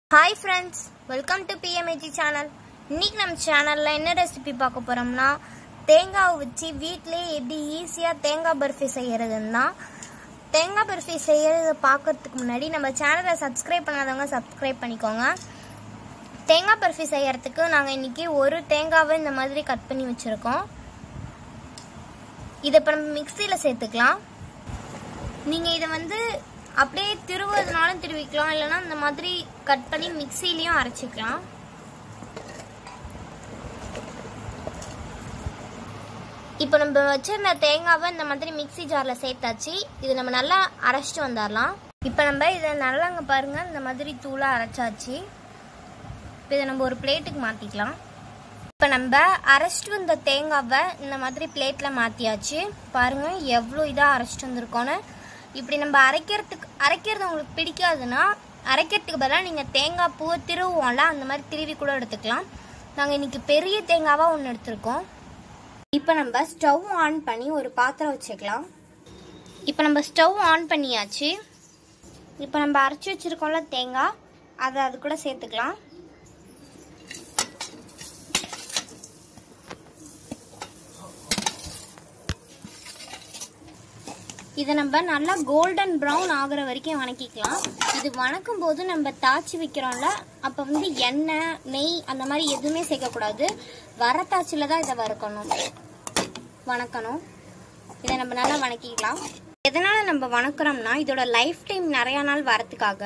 hi friends welcome to PMAG channel இன்னைக்கு நம்ம சேனலில் என்ன ரெசிபி பார்க்க போகிறோம்னா தேங்காவை வச்சு வீட்டிலே எப்படி ஈஸியாக தேங்காய் பர்ஃபி செய்கிறதுன்னு தான் தேங்காய் பர்ஃபி செய்கிறத பார்க்கறதுக்கு முன்னாடி நம்ம சேனலை சப்ஸ்கிரைப் பண்ணாதவங்க சப்ஸ்கிரைப் பண்ணிக்கோங்க தேங்காய் பர்ஃபி செய்கிறதுக்கு நாங்கள் இன்னைக்கு ஒரு தேங்காவை இந்த மாதிரி கட் பண்ணி வச்சுருக்கோம் இதை இப்போ நம்ம மிக்சியில் சேர்த்துக்கலாம் நீங்கள் இதை வந்து அப்படியே திருவதுனாலும் திருவிக்கலாம் இல்லைன்னா இந்த மாதிரி கட் பண்ணி மிக்சிலையும் அரைச்சிக்கலாம் இப்போ நம்ம வச்சிருந்த தேங்காவை இந்த மாதிரி மிக்சி ஜாரில் சேர்த்தாச்சு இது நம்ம நல்லா அரைச்சிட்டு வந்துடலாம் இப்போ நம்ம இதை நல்லாங்க பாருங்க இந்த மாதிரி தூளாக அரைச்சாச்சு இப்போ இதை நம்ம ஒரு பிளேட்டுக்கு மாற்றிக்கலாம் இப்போ நம்ம அரைச்சிட்டு வந்த தேங்காவை இந்த மாதிரி பிளேட்டில் மாற்றியாச்சு பாருங்கள் எவ்வளோ இதாக அரைச்சிட்டு வந்திருக்கோன்னு இப்படி நம்ம அரைக்கிறதுக்கு அரைக்கிறது உங்களுக்கு பிடிக்காதுன்னா அரைக்கிறதுக்கு பதிலாக நீங்கள் தேங்காய் பூவை திருவுவோம்ல அந்த மாதிரி திருவி கூட எடுத்துக்கலாம் நாங்கள் இன்றைக்கி பெரிய தேங்காவாக ஒன்று எடுத்திருக்கோம் இப்போ நம்ம ஸ்டவ் ஆன் பண்ணி ஒரு பாத்திரம் வச்சுக்கலாம் இப்போ நம்ம ஸ்டவ் ஆன் பண்ணியாச்சு இப்போ நம்ம அரைச்சி வச்சுருக்கோம்ல தேங்காய் அதை அது கூட சேர்த்துக்கலாம் இதை நம்ம நல்லா கோல்டன் ப்ரௌன் ஆகுற வரைக்கும் வணக்கிக்கலாம் இது வணக்கும் போது நம்ம தாச்சி வைக்கிறோம்ல அப்போ வந்து எண்ணெய் நெய் அந்த மாதிரி எதுவுமே சேர்க்கக்கூடாது வர தாச்சியில் தான் இதை வறுக்கணும் வணக்கணும் இதை நம்ம நல்லா வணக்கிக்கலாம் எதனால் நம்ம வணக்குறோம்னா இதோட லைஃப் டைம் நிறையா நாள் வரத்துக்காக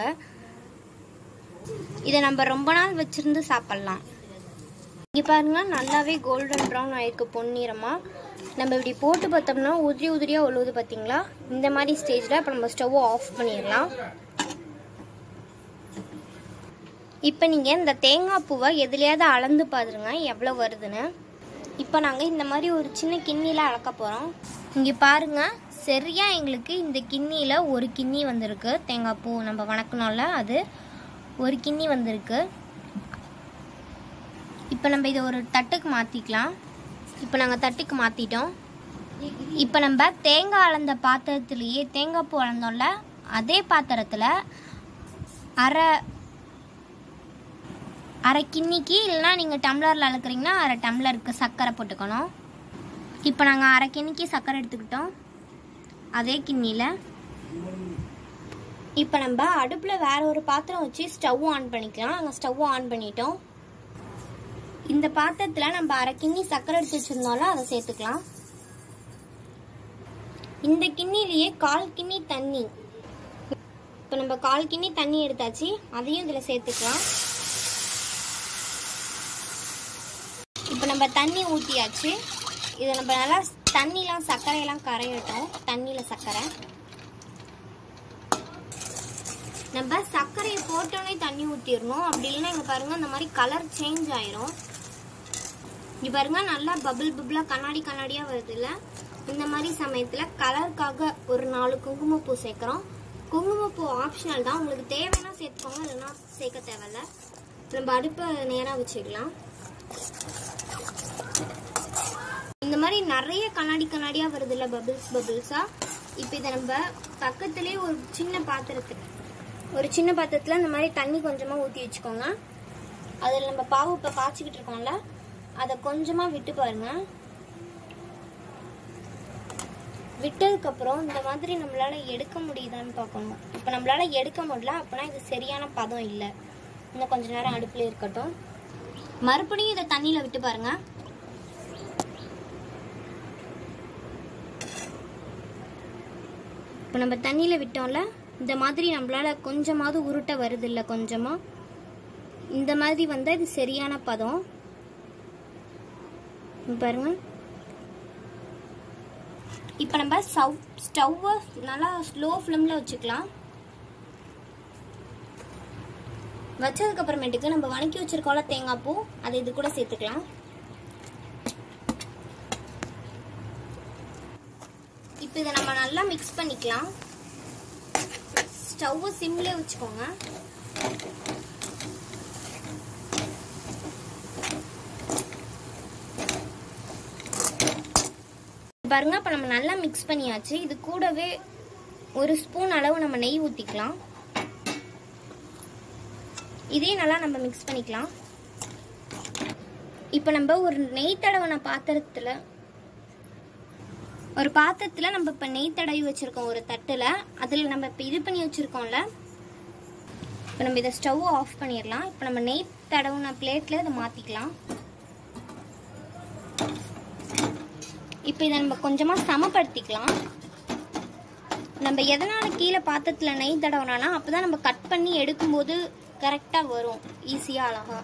இதை நம்ம ரொம்ப நாள் வச்சுருந்து சாப்பிட்லாம் இங்கே பாருங்க நல்லாவே கோல்டன் ப்ரௌன் ஆயிருக்கு பொன்னிறமாக நம்ம இப்படி போட்டு பார்த்தோம்னா உதிரி உதிரியாக உழுவுது பார்த்தீங்களா இந்த மாதிரி ஸ்டேஜில் இப்போ நம்ம ஸ்டவ்வை ஆஃப் பண்ணிடலாம் இப்போ நீங்கள் இந்த தேங்காய் பூவை எதுலையாவது அளந்து பாருங்க எவ்வளோ வருதுன்னு இப்போ நாங்கள் இந்த மாதிரி ஒரு சின்ன கிண்ணியில் அளக்க போகிறோம் இங்கே பாருங்க சரியாக எங்களுக்கு இந்த கிண்ணியில் ஒரு கிண்ணி வந்திருக்கு தேங்காய் பூ நம்ம வணக்கணும்ல அது ஒரு கிண்ணி வந்திருக்கு இப்போ நம்ம இதை ஒரு தட்டுக்கு மாற்றிக்கலாம் இப்போ நாங்கள் தட்டுக்கு மாற்றிட்டோம் இப்போ நம்ம தேங்காய் அளந்த பாத்திரத்துலேயே தேங்காய் பூ அளந்தோம்ல அதே பாத்திரத்தில் அரை அரை கிண்ணிக்கு இல்லைனா நீங்கள் டம்ளரில் அளக்குறீங்கன்னா அரை டம்ளருக்கு சர்க்கரை போட்டுக்கணும் இப்போ நாங்கள் அரை கிண்ணிக்கு சர்க்கரை எடுத்துக்கிட்டோம் அதே கிண்ணியில் இப்போ நம்ம அடுப்பில் வேற ஒரு பாத்திரம் வச்சு ஸ்டவ் ஆன் பண்ணிக்கலாம் நாங்கள் ஸ்டவ் ஆன் பண்ணிட்டோம் இந்த பாத்திரத்தில் நம்ம அரை கிண்ணி சர்க்கரை எடுத்து வச்சுருந்தோம்ல அதை சேர்த்துக்கலாம் இந்த கிண்ணிலேயே கால் கிண்ணி தண்ணி இப்போ நம்ம கால் கிண்ணி தண்ணி எடுத்தாச்சு அதையும் இதில் சேர்த்துக்கலாம் இப்போ நம்ம தண்ணி ஊற்றியாச்சு இதை நம்ம நல்லா தண்ணிலாம் சர்க்கரையெல்லாம் கரையட்டும் தண்ணியில் சர்க்கரை நம்ம சர்க்கரையை போட்டோன்னே தண்ணி ஊற்றிடணும் அப்படி இல்லைன்னா இங்கே பாருங்கள் இந்த மாதிரி கலர் சேஞ்ச் ஆயிரும் இங்கே பாருங்க நல்லா பபிள் பபிளாக கண்ணாடி கண்ணாடியாக வருது இல்லை இந்த மாதிரி சமயத்தில் கலருக்காக ஒரு நாலு குங்குமப்பூ சேர்க்குறோம் குங்குமப்பூ ஆப்ஷனல் தான் உங்களுக்கு தேவைன்னா சேர்த்துக்கோங்க இல்லைன்னா சேர்க்க தேவையில்ல நம்ம அடுப்பை நேராக வச்சுக்கலாம் இந்த மாதிரி நிறைய கண்ணாடி கண்ணாடியாக வருது இல்லை பபிள்ஸ் பபிள்ஸாக இப்போ இதை நம்ம பக்கத்துலேயே ஒரு சின்ன பாத்திரத்துக்கு ஒரு சின்ன பாத்திரத்தில் இந்த மாதிரி தண்ணி கொஞ்சமாக ஊற்றி வச்சுக்கோங்க அதில் நம்ம பாவு இப்போ காய்ச்சிக்கிட்டு இருக்கோம்ல அதை கொஞ்சமாக விட்டு பாருங்க விட்டதுக்கப்புறம் இந்த மாதிரி நம்மளால எடுக்க முடியுதான்னு பார்க்கணும் இப்போ நம்மளால எடுக்க முடியல அப்படின்னா இது சரியான பதம் இல்லை இன்னும் கொஞ்ச நேரம் அடுப்பில் இருக்கட்டும் மறுபடியும் இதை தண்ணியில் விட்டு பாருங்க இப்போ நம்ம தண்ணியில் விட்டோம்ல இந்த மாதிரி நம்மளால கொஞ்சமாவது உருட்டை வருது இல்லை கொஞ்சமாக இந்த மாதிரி வந்தால் இது சரியான பதம் பாருங்க இப்போ நம்ம ஸ்டவ் ஸ்டவ்வை நல்லா ஸ்லோ ஃப்ளேமில் வச்சுக்கலாம் வச்சதுக்கு அப்புறமேட்டுக்கு நம்ம வணக்கி வச்சிருக்கோம்ல தேங்காய் பூ அதை இது கூட சேர்த்துக்கலாம் இப்போ இதை நம்ம நல்லா மிக்ஸ் பண்ணிக்கலாம் ஸ்டவ்வை சிம்லேயே வச்சுக்கோங்க பாருங்க இப்போ நம்ம நல்லா மிக்ஸ் பண்ணியாச்சு இது கூடவே ஒரு ஸ்பூன் அளவு நம்ம நெய் ஊற்றிக்கலாம் இதையும் நல்லா நம்ம மிக்ஸ் பண்ணிக்கலாம் இப்போ நம்ம ஒரு நெய் தடவின பாத்திரத்தில் ஒரு பாத்திரத்தில் நம்ம இப்போ நெய் தடவி வச்சுருக்கோம் ஒரு தட்டில் அதில் நம்ம இப்போ இது பண்ணி வச்சுருக்கோம்ல இப்போ நம்ம இதை ஸ்டவ் ஆஃப் பண்ணிடலாம் இப்போ நம்ம நெய் தடவுன பிளேட்டில் இதை மாற்றிக்கலாம் இப்போ இதை நம்ம கொஞ்சமாக சமப்படுத்திக்கலாம் நம்ம எதனால் கீழே பாத்திரத்தில் நெய் தடவுனோன்னா அப்போ தான் நம்ம கட் பண்ணி எடுக்கும்போது கரெக்டாக வரும் ஈஸியாக அழகாக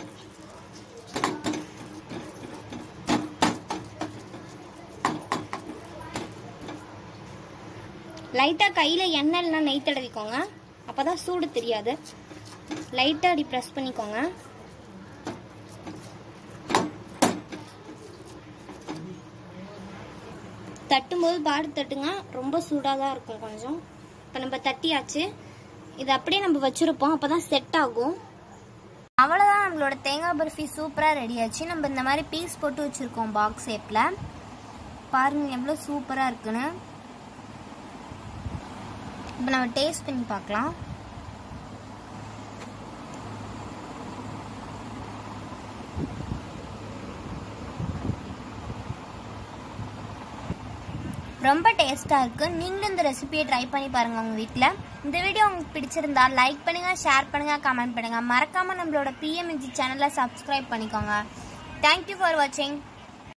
லைட்டாக கையில் எண்ணெய் இல்லைனா நெய் தடவிக்கோங்க அப்போ தான் சூடு தெரியாது லைட்டாக அப்படி ப்ரெஸ் பண்ணிக்கோங்க தட்டும்போது பாடு தட்டுங்க ரொம்ப சூடாக தான் இருக்கும் கொஞ்சம் இப்போ நம்ம தட்டியாச்சு இது அப்படியே நம்ம வச்சுருப்போம் அப்போ தான் செட் ஆகும் அவ்வளோதான் நம்மளோட தேங்காய் பர்ஃபி சூப்பராக ரெடி ஆச்சு நம்ம இந்த மாதிரி பீஸ் போட்டு வச்சுருக்கோம் பாக்ஸ் ஷேப்பில் பாருங்கள் எவ்வளோ சூப்பராக இருக்குன்னு இப்போ நம்ம டேஸ்ட் பண்ணி பார்க்கலாம் ரொம்ப டேஸ்ட்டாக இருக்குது நீங்களும் இந்த ரெசிபியை ட்ரை பண்ணி பாருங்கள் உங்கள் வீட்டில் இந்த வீடியோ உங்களுக்கு பிடிச்சிருந்தா லைக் பண்ணுங்கள் ஷேர் பண்ணுங்கள் கமெண்ட் பண்ணுங்கள் மறக்காமல் நம்மளோட பிஎம்ஜி சேனலை சப்ஸ்கிரைப் பண்ணிக்கோங்க தேங்க்யூ ஃபார் வாட்சிங்